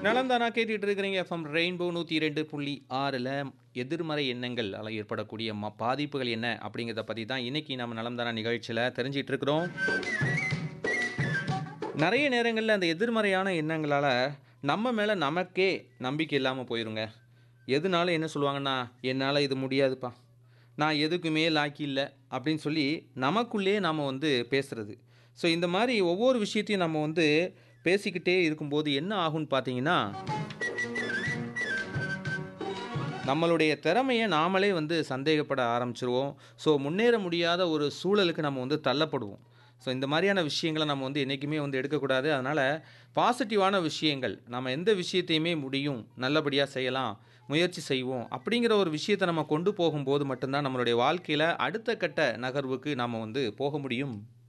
நலந்தானா கேட்டுட்டு இருக்கிறீங்க FM rainbow நூற்றி ரெண்டு புள்ளி ஆறில் எதிர்மறை எண்ணங்களால் ஏற்படக்கூடிய ம பாதிப்புகள் என்ன அப்படிங்கிறத பற்றி தான் இன்றைக்கி நம்ம நலம்தானா நிகழ்ச்சியில் தெரிஞ்சிட்டு இருக்கிறோம் நிறைய நேரங்களில் அந்த எதிர்மறையான எண்ணங்களால் நம்ம மேலே நமக்கே நம்பிக்கை இல்லாமல் போயிருங்க எதுனாலும் என்ன சொல்லுவாங்கன்னா என்னால் இது முடியாதுப்பா நான் எதுக்குமே லாக்கி இல்லை அப்படின்னு சொல்லி நமக்குள்ளே நாம் வந்து பேசுகிறது ஸோ இந்த மாதிரி ஒவ்வொரு விஷயத்தையும் நம்ம வந்து பேசிக்கிட்டே இருக்கும்போது என்ன ஆகும்னு பார்த்தீங்கன்னா நம்மளுடைய திறமையை நாமளே வந்து சந்தேகப்பட ஆரம்பிச்சிருவோம் ஸோ முன்னேற முடியாத ஒரு சூழலுக்கு நம்ம வந்து தள்ளப்படுவோம் ஸோ இந்த மாதிரியான விஷயங்களை நம்ம வந்து என்றைக்குமே வந்து எடுக்கக்கூடாது அதனால் பாசிட்டிவான விஷயங்கள் நம்ம எந்த விஷயத்தையுமே முடியும் நல்லபடியாக செய்யலாம் முயற்சி செய்வோம் அப்படிங்கிற ஒரு விஷயத்தை நம்ம கொண்டு போகும்போது மட்டும்தான் நம்மளுடைய வாழ்க்கையில் அடுத்த கட்ட நகர்வுக்கு நாம் வந்து போக முடியும்